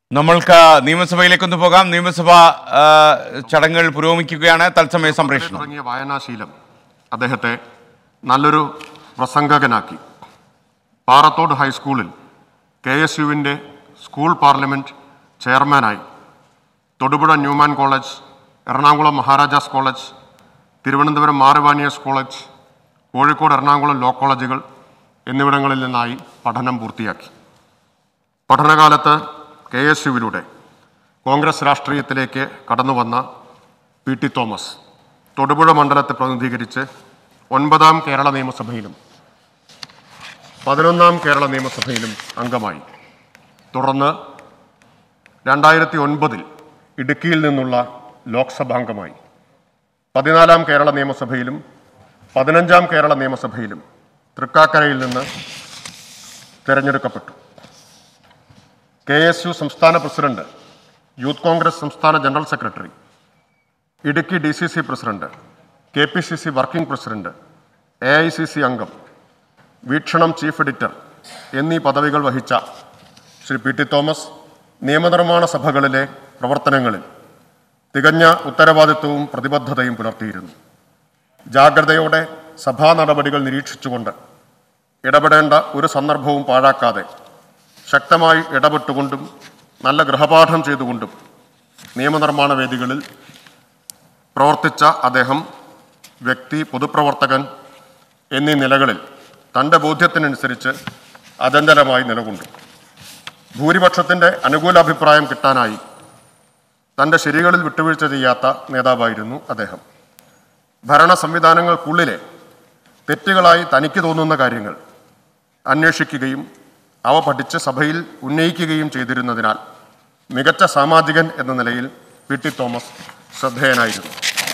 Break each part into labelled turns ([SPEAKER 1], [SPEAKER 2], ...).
[SPEAKER 1] നമ്മൾക്ക് നിയമസഭയിലേക്കൊന്ന് പോകാം നിയമസഭ ആ, ചടങ്ങുകൾ പുരോഗമിക്കുകയാണ് തത്സമയ സംപ്രേഷണം
[SPEAKER 2] തുടങ്ങിയ വായനാശീലം അദ്ദേഹത്തെ നല്ലൊരു പ്രസംഗകനാക്കി പാറത്തോട് ഹൈസ്കൂളിൽ കെ എസ് യുവിൻ്റെ സ്കൂൾ പാർലമെൻറ്റ് ചെയർമാനായി Thodupuzha Newman college Ernakulam Maharajas college Thiruvananthapuram Mar Ivanios college Kozhikode Ernakulam law കോളേജുകൾ എന്നിവിടങ്ങളിൽ നിന്നായി പഠനം പൂർത്തിയാക്കി പഠനകാലത്ത് കെ എസ് യുവിലൂടെ കോൺഗ്രസ് രാഷ്ട്രീയത്തിലേക്ക് കടന്നു വന്ന പി ടി തോമസ് തൊടുപുഴ മണ്ഡലത്തെ പ്രതിനിധീകരിച്ച് ഒൻപതാം കേരള നിയമസഭയിലും പതിനൊന്നാം കേരള നിയമസഭയിലും അംഗമായി തുടർന്ന് രണ്ടായിരത്തി ഒൻപതിൽ ഇടുക്കിയിൽ നിന്നുള്ള ലോക്സഭാംഗമായി പതിനാലാം കേരള നിയമസഭയിലും പതിനഞ്ചാം കേരള നിയമസഭയിലും തൃക്കാക്കരയിൽ നിന്ന് തിരഞ്ഞെടുക്കപ്പെട്ടു കെ എസ് യു സംസ്ഥാന പ്രസിഡന്റ് യൂത്ത് കോൺഗ്രസ് സംസ്ഥാന general secretary Idukki D C C president K P C C working president A I C C അംഗം വീക്ഷണം ചീഫ് എഡിറ്റർ എന്നീ പദവികൾ വഹിച്ച ശ്രീ പി ടി തോമസ് നിയമനിർമ്മാണ സഭകളിലെ പ്രവർത്തനങ്ങളിൽ തികഞ്ഞ ഉത്തരവാദിത്വവും പ്രതിബദ്ധതയും പുലർത്തിയിരുന്നു ജാഗ്രതയോടെ സഭാ നടപടികൾ നിരീക്ഷിച്ചുകൊണ്ട് ഇടപെടേണ്ട ഒരു സന്ദർഭവും പാഴാക്കാതെ ശക്തമായി ഇടപെട്ടുകൊണ്ടും നല്ല ഗൃഹപാഠം ചെയ്തുകൊണ്ടും നിയമനിർമ്മാണ വേദികളിൽ പ്രവർത്തിച്ച അദ്ദേഹം വ്യക്തി പൊതുപ്രവർത്തകൻ എന്നീ നിലകളിൽ തൻ്റെ ബോധ്യത്തിനനുസരിച്ച് അചഞ്ചലമായി നിലകൊണ്ടു ഭൂരിപക്ഷത്തിൻ്റെ അനുകൂല അഭിപ്രായം കിട്ടാനായി തൻ്റെ ശരികളിൽ വിട്ടുവീഴ്ച ചെയ്യാത്ത നേതാവായിരുന്നു അദ്ദേഹം ഭരണ സംവിധാനങ്ങൾക്കുള്ളിലെ തെറ്റുകളായി തനിക്ക് തോന്നുന്ന കാര്യങ്ങൾ അന്വേഷിക്കുകയും അവ പഠിച്ച് സഭയിൽ ഉന്നയിക്കുകയും ചെയ്തിരുന്നതിനാൽ മികച്ച സാമാജികൻ എന്ന നിലയിൽ പി ടി തോമസ് ശ്രദ്ധേയനായിരുന്നു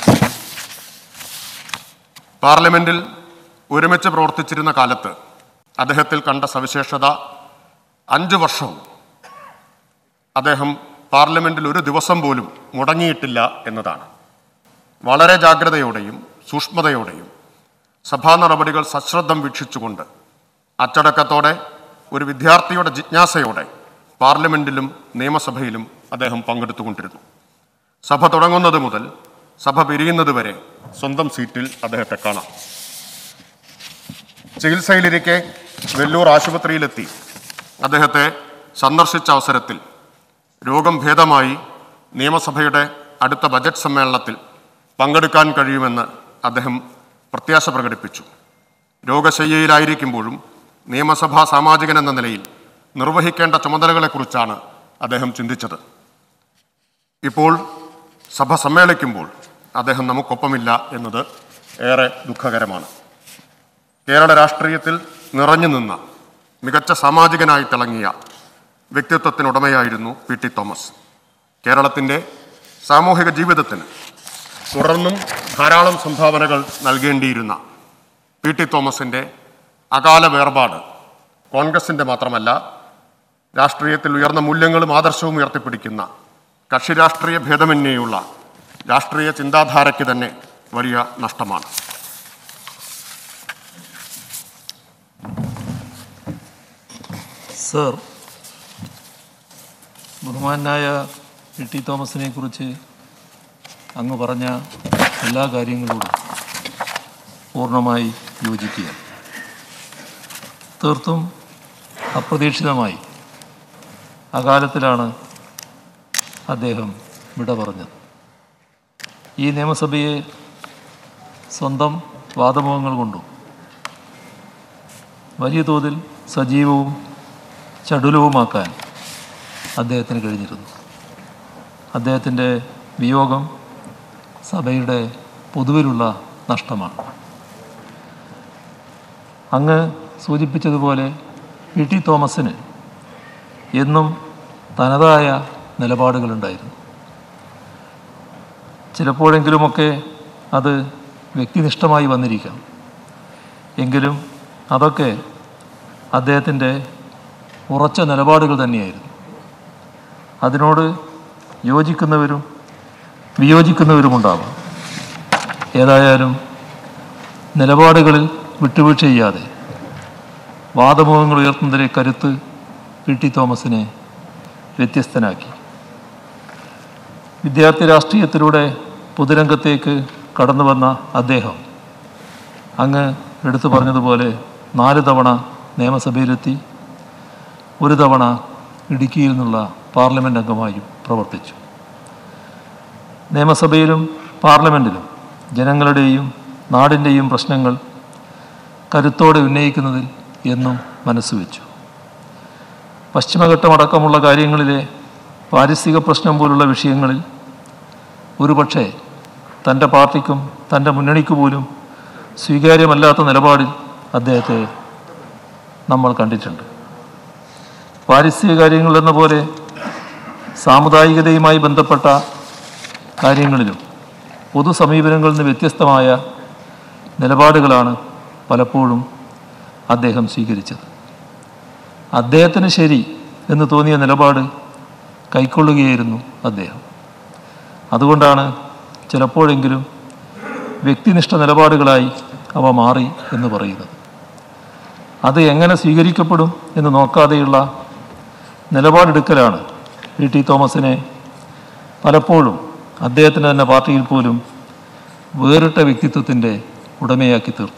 [SPEAKER 2] പാർലമെന്റിൽ ഒരുമിച്ച് പ്രവർത്തിച്ചിരുന്ന കാലത്ത് അദ്ദേഹത്തിൽ കണ്ട സവിശേഷത അഞ്ച് വർഷവും അദ്ദേഹം പാർലമെന്റിൽ ഒരു ദിവസം പോലും മുടങ്ങിയിട്ടില്ല എന്നതാണ് വളരെ ജാഗ്രതയോടെയും സൂക്ഷ്മതയോടെയും സഭാ നടപടികൾ സശ്രദ്ധം വീക്ഷിച്ചുകൊണ്ട് അച്ചടക്കത്തോടെ ഒരു വിദ്യാർത്ഥിയുടെ ജിജ്ഞാസയോടെ പാർലമെന്റിലും നിയമസഭയിലും അദ്ദേഹം പങ്കെടുത്തുകൊണ്ടിരുന്നു സഭ തുടങ്ങുന്നത് മുതൽ സഭ പിരിയുന്നത് വരെ സ്വന്തം സീറ്റിൽ അദ്ദേഹത്തെ കാണാം ചികിത്സയിലിരിക്കെ വെല്ലൂർ ആശുപത്രിയിലെത്തി അദ്ദേഹത്തെ സന്ദർശിച്ച അവസരത്തിൽ രോഗം ഭേദമായി നിയമസഭയുടെ അടുത്ത ബജറ്റ് സമ്മേളനത്തിൽ പങ്കെടുക്കാൻ കഴിയുമെന്ന് അദ്ദേഹം പ്രത്യാശ പ്രകടിപ്പിച്ചു രോഗശയ്യയിലായിരിക്കുമ്പോഴും നിയമസഭാ സാമാജികൻ എന്ന നിലയിൽ നിർവഹിക്കേണ്ട ചുമതലകളെക്കുറിച്ചാണ് അദ്ദേഹം ചിന്തിച്ചത് ഇപ്പോൾ സഭ സമ്മേളിക്കുമ്പോൾ അദ്ദേഹം നമുക്കൊപ്പമില്ല എന്നത് ഏറെ ദുഃഖകരമാണ് കേരള രാഷ്ട്രീയത്തിൽ നിറഞ്ഞു നിന്ന മികച്ച സാമാജികനായി തിളങ്ങിയ വ്യക്തിത്വത്തിനുടമയായിരുന്നു പി ടി തോമസ് കേരളത്തിൻ്റെ സാമൂഹിക ജീവിതത്തിന് തുടർന്നും ധാരാളം സംഭാവനകൾ നൽകേണ്ടിയിരുന്ന പി ടി തോമസിൻ്റെ അകാല വേർപാട് കോൺഗ്രസിൻ്റെ മാത്രമല്ല രാഷ്ട്രീയത്തിൽ ഉയർന്ന മൂല്യങ്ങളും ആദർശവും ഉയർത്തിപ്പിടിക്കുന്ന കക്ഷി രാഷ്ട്രീയ ഭേദമന്യേയുള്ള രാഷ്ട്രീയ ചിന്താധാരയ്ക്ക് തന്നെ വലിയ നഷ്ടമാണ്
[SPEAKER 3] സർ ബഹുമാനായ പി ടി തോമസിനെ കുറിച്ച് അങ്ങ് പറഞ്ഞ എല്ലാ കാര്യങ്ങളോടും പൂർണ്ണമായി യോജിക്കുക തീർത്തും അപ്രതീക്ഷിതമായി അകാലത്തിലാണ് അദ്ദേഹം വിട പറഞ്ഞത് ഈ നിയമസഭയെ സ്വന്തം വാദമുഖങ്ങൾ കൊണ്ടും വലിയ തോതിൽ സജീവവും ചടുലവുമാക്കാൻ അദ്ദേഹത്തിന് കഴിഞ്ഞിരുന്നു അദ്ദേഹത്തിൻ്റെ വിയോഗം സഭയുടെ പൊതുവിലുള്ള നഷ്ടമാണ് അങ്ങ് സൂചിപ്പിച്ചതുപോലെ പി ടി തോമസിന് എന്നും തനതായ നിലപാടുകളുണ്ടായിരുന്നു ചിലപ്പോഴെങ്കിലുമൊക്കെ അത് വ്യക്തിനിഷ്ഠമായി വന്നിരിക്കാം എങ്കിലും അതൊക്കെ അദ്ദേഹത്തിൻ്റെ ഉറച്ച നിലപാടുകൾ തന്നെയായിരുന്നു അതിനോട് യോജിക്കുന്നവരും വിയോജിക്കുന്നവരുമുണ്ടാവാം ഏതായാലും നിലപാടുകളിൽ വിട്ടുവീഴ്ച ചെയ്യാതെ വാദമുഖങ്ങൾ ഉയർത്തുന്നതിലെ കരുത്ത് പി ടി തോമസിനെ വ്യത്യസ്തനാക്കി വിദ്യാർത്ഥി രാഷ്ട്രീയത്തിലൂടെ പൊതുരംഗത്തേക്ക് കടന്നു വന്ന അദ്ദേഹം അങ്ങ് എടുത്തു പറഞ്ഞതുപോലെ നാല് തവണ നിയമസഭയിലെത്തി ഒരു തവണ ഇടുക്കിയിൽ നിന്നുള്ള പാർലമെൻ്റ് അംഗമായും പ്രവർത്തിച്ചു നിയമസഭയിലും പാർലമെൻറ്റിലും ജനങ്ങളുടെയും നാടിൻ്റെയും പ്രശ്നങ്ങൾ കരുത്തോടെ ഉന്നയിക്കുന്നതിൽ എന്നും മനസ്സുവെച്ചു പശ്ചിമഘട്ടമടക്കമുള്ള കാര്യങ്ങളിലെ പാരിസ്ഥിതിക പ്രശ്നം പോലുള്ള വിഷയങ്ങളിൽ ഒരുപക്ഷെ തൻ്റെ പാർട്ടിക്കും തൻ്റെ മുന്നണിക്ക് പോലും സ്വീകാര്യമല്ലാത്ത നിലപാടിൽ അദ്ദേഹത്തെ നമ്മൾ കണ്ടിട്ടുണ്ട് പാരിസ്ഥിതിക കാര്യങ്ങളെന്ന പോലെ സാമുദായികതയുമായി ബന്ധപ്പെട്ട കാര്യങ്ങളിലും പൊതു സമീപനങ്ങളിൽ നിന്ന് വ്യത്യസ്തമായ നിലപാടുകളാണ് പലപ്പോഴും അദ്ദേഹം സ്വീകരിച്ചത് അദ്ദേഹത്തിന് ശരി എന്ന് തോന്നിയ നിലപാട് കൈക്കൊള്ളുകയായിരുന്നു അദ്ദേഹം അതുകൊണ്ടാണ് ചിലപ്പോഴെങ്കിലും വ്യക്തിനിഷ്ഠ നിലപാടുകളായി അവ മാറി എന്ന് പറയുന്നത് അത് എങ്ങനെ സ്വീകരിക്കപ്പെടും എന്ന് നോക്കാതെയുള്ള നിലപാടെടുക്കലാണ് പി ടി തോമസിനെ പലപ്പോഴും അദ്ദേഹത്തിൻ്റെ തന്നെ പാർട്ടിയിൽ പോലും വേറിട്ട വ്യക്തിത്വത്തിൻ്റെ ഉടമയാക്കി തീർത്തു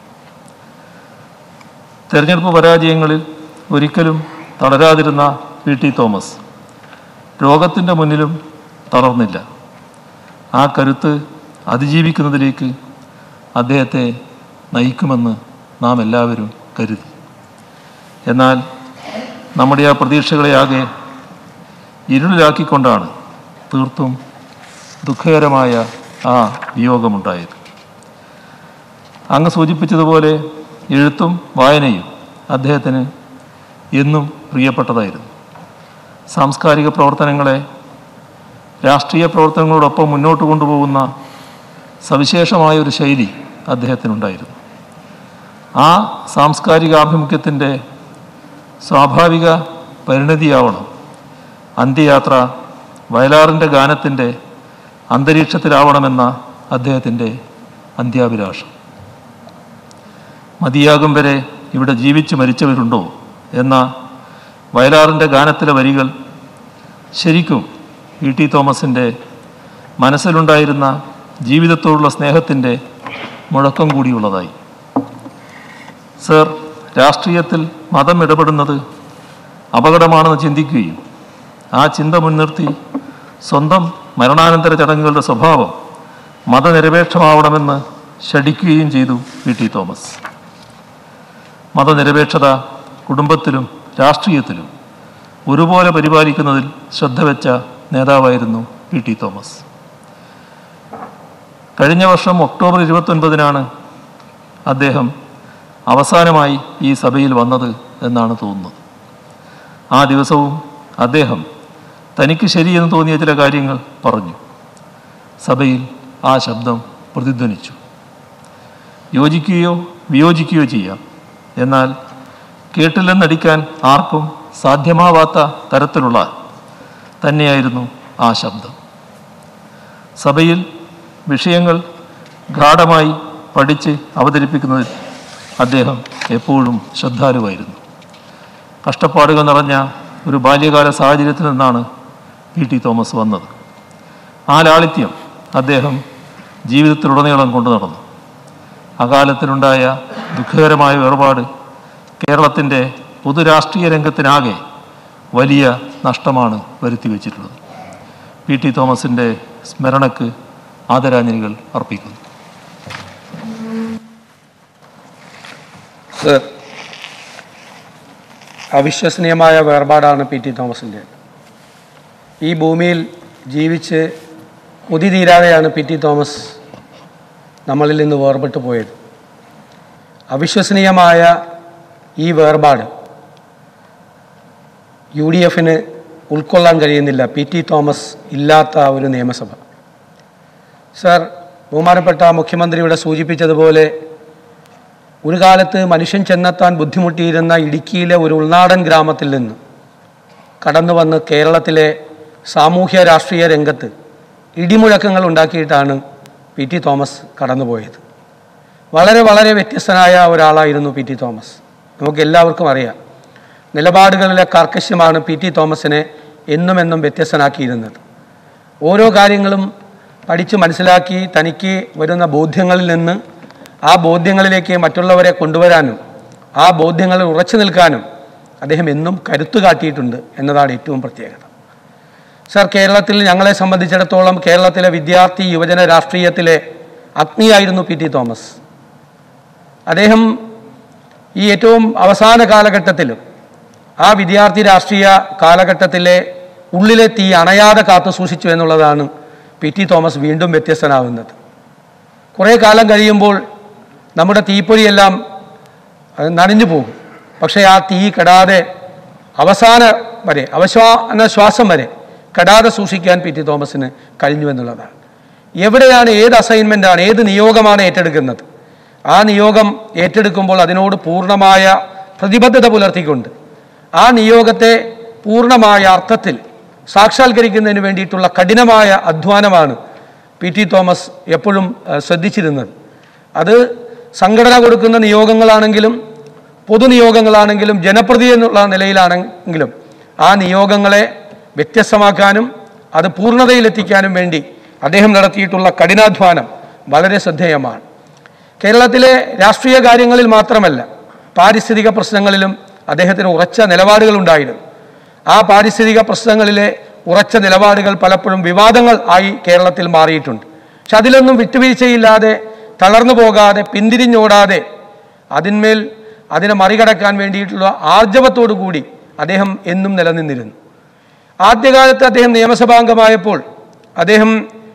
[SPEAKER 3] തെരഞ്ഞെടുപ്പ് പരാജയങ്ങളിൽ ഒരിക്കലും തളരാതിരുന്ന പി ടി തോമസ് രോഗത്തിൻ്റെ മുന്നിലും തളർന്നില്ല ആ കരുത്ത് അതിജീവിക്കുന്നതിലേക്ക് അദ്ദേഹത്തെ നയിക്കുമെന്ന് നാം എല്ലാവരും കരുതി എന്നാൽ നമ്മുടെ ആ പ്രതീക്ഷകളെ ആകെ ഇരുളിലാക്കിക്കൊണ്ടാണ് തീർത്തും ദുഃഖകരമായ ആ വിയോഗമുണ്ടായത് അങ്ങ് സൂചിപ്പിച്ചതുപോലെ എഴുത്തും വായനയും അദ്ദേഹത്തിന് എന്നും പ്രിയപ്പെട്ടതായിരുന്നു സാംസ്കാരിക പ്രവർത്തനങ്ങളെ രാഷ്ട്രീയ പ്രവർത്തനങ്ങളോടൊപ്പം മുന്നോട്ട് കൊണ്ടുപോകുന്ന സവിശേഷമായ ഒരു ശൈലി അദ്ദേഹത്തിനുണ്ടായിരുന്നു ആ സാംസ്കാരിക ആഭിമുഖ്യത്തിൻ്റെ സ്വാഭാവിക പരിണതിയാവണം അന്ത്യയാത്ര വയലാറിൻ്റെ ഗാനത്തിൻ്റെ അന്തരീക്ഷത്തിലാവണമെന്ന അദ്ദേഹത്തിൻ്റെ അന്ത്യാഭിലാഷം മതിയാകും വരെ ഇവിടെ ജീവിച്ചു മരിച്ചവരുണ്ടോ എന്ന വയലാറിൻ്റെ ഗാനത്തിലെ വരികൾ ശരിക്കും ഇ ടി തോമസിൻ്റെ മനസ്സിലുണ്ടായിരുന്ന ജീവിതത്തോടുള്ള സ്നേഹത്തിൻ്റെ മുഴക്കം കൂടിയുള്ളതായി സർ രാഷ്ട്രീയത്തിൽ മതം ഇടപെടുന്നത് അപകടമാണെന്ന് ചിന്തിക്കുകയും ആ ചിന്ത മുൻനിർത്തി സ്വന്തം മരണാനന്തര ചടങ്ങുകളുടെ സ്വഭാവം മതനിരപേക്ഷമാവണമെന്ന് ശഠിക്കുകയും ചെയ്തു പി ടി തോമസ് മതനിരപേക്ഷത കുടുംബത്തിലും രാഷ്ട്രീയത്തിലും ഒരുപോലെ പരിപാലിക്കുന്നതിൽ ശ്രദ്ധ വെച്ച നേതാവായിരുന്നു പി ടി തോമസ് കഴിഞ്ഞ വർഷം ഒക്ടോബർ ഇരുപത്തൊൻപതിനാണ് അദ്ദേഹം അവസാനമായി ഈ സഭയിൽ വന്നത് എന്നാണ് തോന്നുന്നത് ആ ദിവസവും അദ്ദേഹം തനിക്ക് ശരിയെന്ന് തോന്നിയ ചില കാര്യങ്ങൾ പറഞ്ഞു സഭയിൽ ആ ശബ്ദം പ്രതിധ്വനിച്ചു യോജിക്കുകയോ വിയോജിക്കുകയോ ചെയ്യാം എന്നാൽ കേട്ടില്ലെന്നടിക്കാൻ ആർക്കും സാധ്യമാവാത്ത തരത്തിലുള്ള തന്നെയായിരുന്നു ആ ശബ്ദം സഭയിൽ വിഷയങ്ങൾ ഗാഠമായി പഠിച്ച് അവതരിപ്പിക്കുന്നതിൽ അദ്ദേഹം എപ്പോഴും ശ്രദ്ധാലുവായിരുന്നു കഷ്ടപ്പാടുകൾ നിറഞ്ഞ ഒരു ബാല്യകാല സാഹചര്യത്തിൽ നിന്നാണ് പി ടി തോമസ് വന്നത് ആ ലാളിത്യം അദ്ദേഹം ജീവിതത്തിലുടനീളം കൊണ്ടു നടന്നു അകാലത്തിലുണ്ടായ ദുഃഖകരമായ വേർപാട് കേരളത്തിൻ്റെ പൊതുരാഷ്ട്രീയ രംഗത്തിനാകെ വലിയ നഷ്ടമാണ് വരുത്തി വച്ചിട്ടുള്ളത് പി ടി തോമസിൻ്റെ സ്മരണക്ക് ആദരാഞ്ജലികൾ അർപ്പിക്കുന്നു
[SPEAKER 4] സർ അവിശ്വസനീയമായ വേർപാടാണ് പി ടി തോമസിൻ്റെ ഈ ഭൂമിയിൽ ജീവിച്ച് കൊതി തീരാതെയാണ് പി ടി തോമസ് നമ്മളിൽ നിന്ന് വേർപെട്ടു പോയത് അവിശ്വസനീയമായ ഈ വേർപാട് യു ഡി എഫിന് ഉൾക്കൊള്ളാൻ കഴിയുന്നില്ല പി ടി തോമസ് ഇല്ലാത്ത ഒരു നിയമസഭ സർ ബഹുമാനപ്പെട്ട മുഖ്യമന്ത്രി ഇവിടെ സൂചിപ്പിച്ചതുപോലെ ഒരു കാലത്ത് മനുഷ്യൻ ചെന്നെത്താൻ ബുദ്ധിമുട്ടിയിരുന്ന ഇടുക്കിയിലെ ഒരു ഉൾനാടൻ ഗ്രാമത്തിൽ നിന്ന് കടന്നു വന്ന് കേരളത്തിലെ സാമൂഹ്യ രാഷ്ട്രീയ രംഗത്ത് ഇടിമുഴക്കങ്ങൾ ഉണ്ടാക്കിയിട്ടാണ് പി ടി തോമസ് കടന്നുപോയത് വളരെ വളരെ വ്യത്യസ്തനായ ഒരാളായിരുന്നു പി ടി തോമസ് നമുക്ക് എല്ലാവർക്കും അറിയാം നിലപാടുകളിലെ കാർക്കശ്യമാണ് പി ടി തോമസിനെ എന്നും എന്നും വ്യത്യസ്തനാക്കിയിരുന്നത് ഓരോ കാര്യങ്ങളും പഠിച്ച് മനസ്സിലാക്കി തനിക്ക് വരുന്ന ബോധ്യങ്ങളിൽ നിന്ന് ആ ബോധ്യങ്ങളിലേക്ക് മറ്റുള്ളവരെ കൊണ്ടുവരാനും ആ ബോധ്യങ്ങളിൽ ഉറച്ചു നിൽക്കാനും അദ്ദേഹം എന്നും കരുത്തു കാട്ടിയിട്ടുണ്ട് എന്നതാണ് ഏറ്റവും പ്രത്യേകത സർ കേരളത്തിൽ ഞങ്ങളെ സംബന്ധിച്ചിടത്തോളം കേരളത്തിലെ വിദ്യാർത്ഥി യുവജന രാഷ്ട്രീയത്തിലെ അഗ്നിയായിരുന്നു പി ടി തോമസ് അദ്ദേഹം ഈ ഏറ്റവും അവസാന കാലഘട്ടത്തിലും ആ വിദ്യാർത്ഥി രാഷ്ട്രീയ കാലഘട്ടത്തിലെ ഉള്ളിലെ തീ അണയാതെ കാത്തു സൂക്ഷിച്ചു എന്നുള്ളതാണ് പി ടി തോമസ് വീണ്ടും വ്യത്യസ്തനാവുന്നത് കുറേ കാലം കഴിയുമ്പോൾ നമ്മുടെ തീപ്പൊരിയെല്ലാം അത് നനഞ്ഞു പോകും പക്ഷേ ആ തീ കെടാതെ അവസാന വരെ അവസാന ശ്വാസം വരെ കെടാതെ സൂക്ഷിക്കാൻ പി ടി തോമസിന് കഴിഞ്ഞു എന്നുള്ളതാണ് എവിടെയാണ് ഏത് അസൈൻമെൻ്റാണ് ഏത് നിയോഗമാണ് ഏറ്റെടുക്കുന്നത് ആ നിയോഗം ഏറ്റെടുക്കുമ്പോൾ അതിനോട് പൂർണ്ണമായ പ്രതിബദ്ധത പുലർത്തിക്കൊണ്ട് ആ നിയോഗത്തെ പൂർണ്ണമായ അർത്ഥത്തിൽ സാക്ഷാത്കരിക്കുന്നതിന് വേണ്ടിയിട്ടുള്ള കഠിനമായ അധ്വാനമാണ് പി ടി തോമസ് എപ്പോഴും ഏഹ്, ശ്രദ്ധിച്ചിരുന്നത് അത് സംഘടന കൊടുക്കുന്ന നിയോഗങ്ങളാണെങ്കിലും പൊതുനിയോഗങ്ങളാണെങ്കിലും ജനപ്രതി എന്നുള്ള നിലയിലാണെങ്കിലും ആ നിയോഗങ്ങളെ വ്യത്യസ്തമാക്കാനും അത് പൂർണ്ണതയിലെത്തിക്കാനും വേണ്ടി അദ്ദേഹം നടത്തിയിട്ടുള്ള കഠിനാധ്വാനം വളരെ ശ്രദ്ധേയമാണ് കേരളത്തിലെ രാഷ്ട്രീയ കാര്യങ്ങളിൽ മാത്രമല്ല പാരിസ്ഥിതിക പ്രശ്നങ്ങളിലും അദ്ദേഹത്തിന് ഉറച്ച നിലപാടുകളുണ്ടായിരുന്നു ആ പാരിസ്ഥിതിക പ്രശ്നങ്ങളിലെ ഉറച്ച നിലപാടുകൾ പലപ്പോഴും വിവാദങ്ങൾ ആയി കേരളത്തിൽ മാറിയിട്ടുണ്ട് പക്ഷെ അതിലൊന്നും വിട്ടുവീഴ്ചയില്ലാതെ തളർന്നു പോകാതെ പിന്തിരിഞ്ഞോടാതെ അതിന്മേൽ അതിനെ മറികടക്കാൻ വേണ്ടിയിട്ടുള്ള ആർജവത്തോടു കൂടി അദ്ദേഹം എന്നും നിലനിന്നിരുന്നു ആദ്യകാലത്ത് അദ്ദേഹം നിയമസഭാംഗമായപ്പോൾ അദ്ദേഹം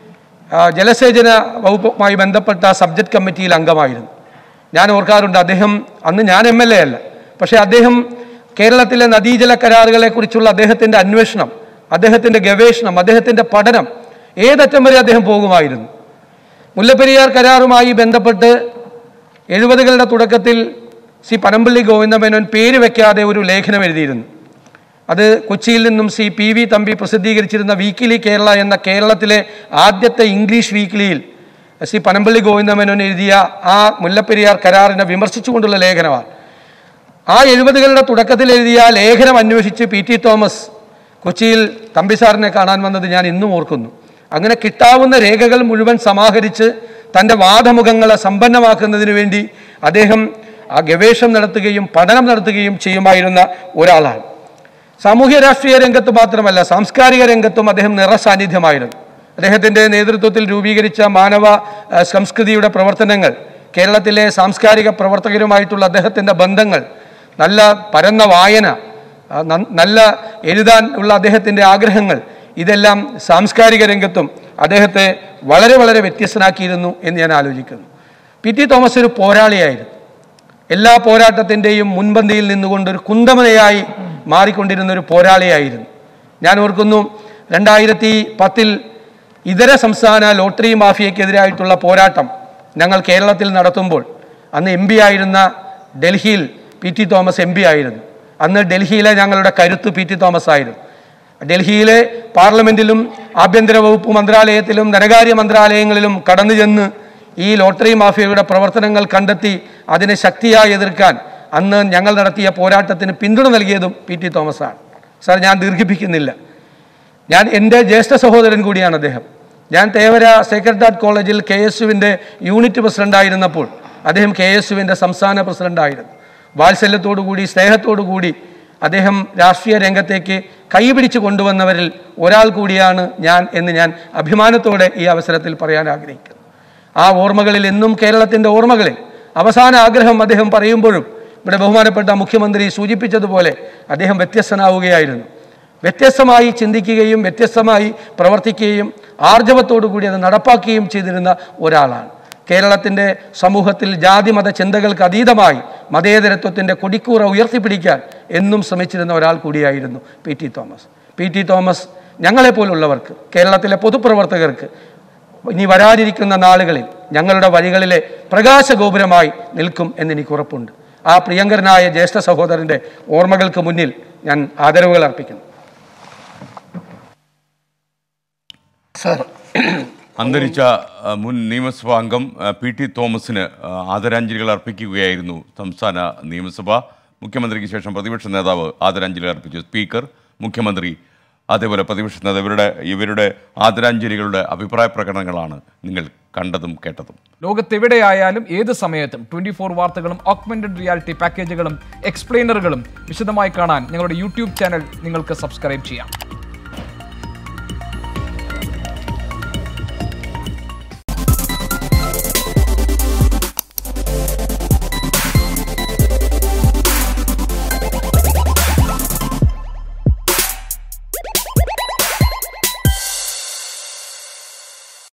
[SPEAKER 4] ആ, ജലസേചന വകുപ്പുമായി ബന്ധപ്പെട്ട സബ്ജക്ട് കമ്മിറ്റിയിൽ അംഗമായിരുന്നു ഞാൻ ഓർക്കാറുണ്ട് അദ്ദേഹം അന്ന് ഞാൻ എം എൽ എ അല്ല പക്ഷേ അദ്ദേഹം കേരളത്തിലെ നദീജല കരാറുകളെക്കുറിച്ചുള്ള അദ്ദേഹത്തിൻ്റെ അന്വേഷണം അദ്ദേഹത്തിൻ്റെ ഗവേഷണം അദ്ദേഹത്തിൻ്റെ പഠനം ഏതറ്റം വരെ അദ്ദേഹം പോകുമായിരുന്നു മുല്ലപ്പെരിയാർ കരാറുമായി ബന്ധപ്പെട്ട് എഴുപതുകളുടെ തുടക്കത്തിൽ സി പനമ്പള്ളി ഗോവിന്ദമേനോൻ പേര് വയ്ക്കാതെ ഒരു ലേഖനം എഴുതിയിരുന്നു അത് കൊച്ചിയിൽ നിന്നും സി പി വി തമ്പി പ്രസിദ്ധീകരിച്ചിരുന്ന വീക്കിലി കേരള എന്ന കേരളത്തിലെ ആദ്യത്തെ ഇംഗ്ലീഷ് വീക്കിലിയിൽ സി പനമ്പള്ളി ഗോവിന്ദമേനോൻ എഴുതിയ ആ മുല്ലപ്പെരിയാർ കരാറിനെ വിമർശിച്ചുകൊണ്ടുള്ള ലേഖനമാണ് ആ എഴുപതുകളുടെ തുടക്കത്തിൽ എഴുതിയ ആ ലേഖനം അന്വേഷിച്ച് പി ടി തോമസ് കൊച്ചിയിൽ തമ്പി സാറിനെ കാണാൻ വന്നത് ഞാൻ ഇന്നും ഓർക്കുന്നു അങ്ങനെ കിട്ടാവുന്ന രേഖകൾ മുഴുവൻ സമാഹരിച്ച് തൻ്റെ വാദമുഖങ്ങളെ സമ്പന്നമാക്കുന്നതിന് വേണ്ടി അദ്ദേഹം ആ ഗവേഷണം നടത്തുകയും പഠനം നടത്തുകയും ചെയ്യുമായിരുന്ന ഒരാളാണ് സാമൂഹ്യ രാഷ്ട്രീയ രംഗത്ത് മാത്രമല്ല സാംസ്കാരിക രംഗത്തും അദ്ദേഹം നിറസാന്നിധ്യമായിരുന്നു അദ്ദേഹത്തിൻ്റെ നേതൃത്വത്തിൽ രൂപീകരിച്ച മാനവ ആ, സംസ്കൃതിയുടെ പ്രവർത്തനങ്ങൾ കേരളത്തിലെ സാംസ്കാരിക പ്രവർത്തകരുമായിട്ടുള്ള അദ്ദേഹത്തിൻ്റെ ബന്ധങ്ങൾ നല്ല പരന്ന വായന ആ, ന- നല്ല എഴുതാൻ ഉള്ള അദ്ദേഹത്തിൻ്റെ ആഗ്രഹങ്ങൾ ഇതെല്ലാം സാംസ്കാരിക രംഗത്തും അദ്ദേഹത്തെ വളരെ വളരെ വ്യത്യസ്തനാക്കിയിരുന്നു എന്ന് ഞാൻ ആലോചിക്കുന്നു പി ടി തോമസ് ഒരു പോരാളിയായിരുന്നു എല്ലാ പോരാട്ടത്തിൻ്റെയും മുൻപന്തിയിൽ നിന്നുകൊണ്ട് ഒരു കുന്തമനയായി മാറിക്കൊണ്ടിരുന്ന ഒരു പോരാളിയായിരുന്നു ഞാൻ ഓർക്കുന്നു രണ്ടായിരത്തി പത്തിൽ ഇതര സംസ്ഥാന ലോട്ടറി മാഫിയക്കെതിരായിട്ടുള്ള പോരാട്ടം ഞങ്ങൾ കേരളത്തിൽ നടത്തുമ്പോൾ അന്ന് എം പി ആയിരുന്ന ഡൽഹിയിൽ P T Thomas M P ആയിരുന്നു അന്ന് ഡൽഹിയിലെ ഞങ്ങളുടെ കരുത്ത് പി ടി തോമസ് ആയിരുന്നു ഡൽഹിയിലെ പാർലമെന്റിലും ആഭ്യന്തര വകുപ്പ് മന്ത്രാലയത്തിലും ധനകാര്യ മന്ത്രാലയങ്ങളിലും കടന്നു ചെന്ന് ഈ ലോട്ടറി മാഫിയയുടെ പ്രവർത്തനങ്ങൾ കണ്ടെത്തി അതിനെ ശക്തിയായി എതിർക്കാൻ അന്ന് ഞങ്ങൾ നടത്തിയ പോരാട്ടത്തിന് പിന്തുണ നൽകിയതും പി ടി തോമസ് ആണ് സാർ ഞാൻ ദീർഘിപ്പിക്കുന്നില്ല ഞാൻ എൻ്റെ ജ്യേഷ്ഠ സഹോദരൻ കൂടിയാണ് അദ്ദേഹം ഞാൻ തേവര സെക്രട്ടേറിയറ്റ് കോളേജിൽ കെ എസ് യുവിൻ്റെ യൂണിറ്റ് പ്രസിഡൻ്റായിരുന്നപ്പോൾ അദ്ദേഹം കെ എസ് യുവിൻ്റെ സംസ്ഥാന പ്രസിഡൻ്റായിരുന്നു വാത്സല്യത്തോടു കൂടി സ്നേഹത്തോടു കൂടി അദ്ദേഹം രാഷ്ട്രീയ രംഗത്തേക്ക് കൈപിടിച്ച് കൊണ്ടുവന്നവരിൽ ഒരാൾ കൂടിയാണ് ഞാൻ എന്ന് ഞാൻ അഭിമാനത്തോടെ ഈ അവസരത്തിൽ പറയാൻ ആഗ്രഹിക്കുന്നു ആ ഓർമ്മകളിൽ എന്നും കേരളത്തിൻ്റെ ഓർമ്മകളിൽ അവസാന ആഗ്രഹം അദ്ദേഹം പറയുമ്പോഴും ഇവിടെ ബഹുമാനപ്പെട്ട മുഖ്യമന്ത്രി സൂചിപ്പിച്ചതുപോലെ അദ്ദേഹം വ്യത്യസ്തനാവുകയായിരുന്നു വ്യത്യസ്തമായി ചിന്തിക്കുകയും വ്യത്യസ്തമായി പ്രവർത്തിക്കുകയും ആർജവത്തോടു കൂടി അത് നടപ്പാക്കുകയും ചെയ്തിരുന്ന ഒരാളാണ് കേരളത്തിൻ്റെ സമൂഹത്തിൽ ജാതിമത ചിന്തകൾക്ക് അതീതമായി മതേതരത്വത്തിൻ്റെ കൊടിക്കൂറ ഉയർത്തിപ്പിടിക്കാൻ എന്നും ശ്രമിച്ചിരുന്ന ഒരാൾ കൂടിയായിരുന്നു P T Thomas P T Thomas ഞങ്ങളെപ്പോലുള്ളവർക്ക് കേരളത്തിലെ പൊതുപ്രവർത്തകർക്ക് ഇനി വരാനിരിക്കുന്ന നാളുകളിൽ ഞങ്ങളുടെ വഴികളിലെ പ്രകാശഗോപുരമായി നിൽക്കും എന്നെനിക്ക് ഉറപ്പുണ്ട് ആ പ്രിയങ്കരനായ ജ്യേഷ്ഠ സഹോദരൻ്റെ ഓർമ്മകൾക്ക് മുന്നിൽ ഞാൻ ആദരവുകൾ അർപ്പിക്കുന്നു
[SPEAKER 5] സാർ
[SPEAKER 1] അന്തരിച്ച ആ, മുൻ നിയമസഭാ അംഗം ആ, പി ടി തോമസിന് ആ, ആദരാഞ്ജലികൾ അർപ്പിക്കുകയായിരുന്നു സംസ്ഥാന നിയമസഭ മുഖ്യമന്ത്രിക്ക് ശേഷം പ്രതിപക്ഷ നേതാവ് ആദരാഞ്ജലി അർപ്പിച്ചു സ്പീക്കർ മുഖ്യമന്ത്രി അതേപോലെ പ്രതിപക്ഷ നേതാവ് ഇവരുടെ ഇവരുടെ ആദരാഞ്ജലികളുടെ അഭിപ്രായ പ്രകടനങ്ങളാണ് നിങ്ങൾ കണ്ടതും കേട്ടതും
[SPEAKER 6] ലോകത്തെവിടെയായാലും ഏത് സമയത്തും ട്വന്റി ഫോർ വാർത്തകളും ഓഗ്മെന്റഡ് റിയാലിറ്റി പാക്കേജുകളും എക്സ്പ്ലെയിനറുകളും വിശദമായി കാണാൻ ഞങ്ങളുടെ യൂട്യൂബ് ചാനൽ നിങ്ങൾക്ക് സബ്സ്ക്രൈബ് ചെയ്യാം